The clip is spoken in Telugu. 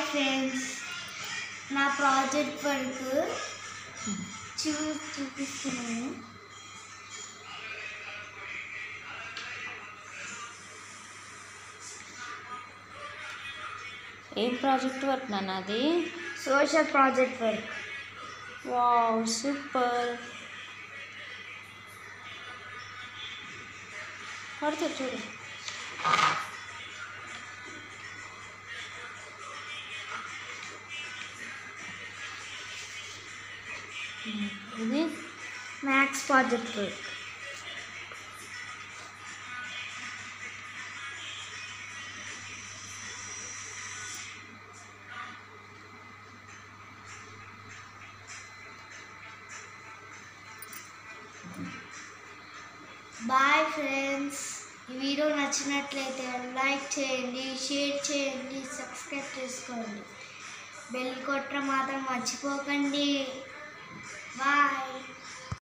ఫ్రెండ్స్ నా ప్రాజెక్ట్ వర్క్ చూ చూపిస్తున్నాను ఏం ప్రాజెక్ట్ వర్క్ నాన్న అది social project work wow super పడుతుంది చూడు ఇది maths project work bye friends ఈ వీడియో నచ్చినట్లయితే లైక్ చేయండి షేర్ చేయండి సబ్స్క్రైబ్ చేసుకోండి బెల్ కొట్టడం మాత్రం మర్చిపోకండి బాయ్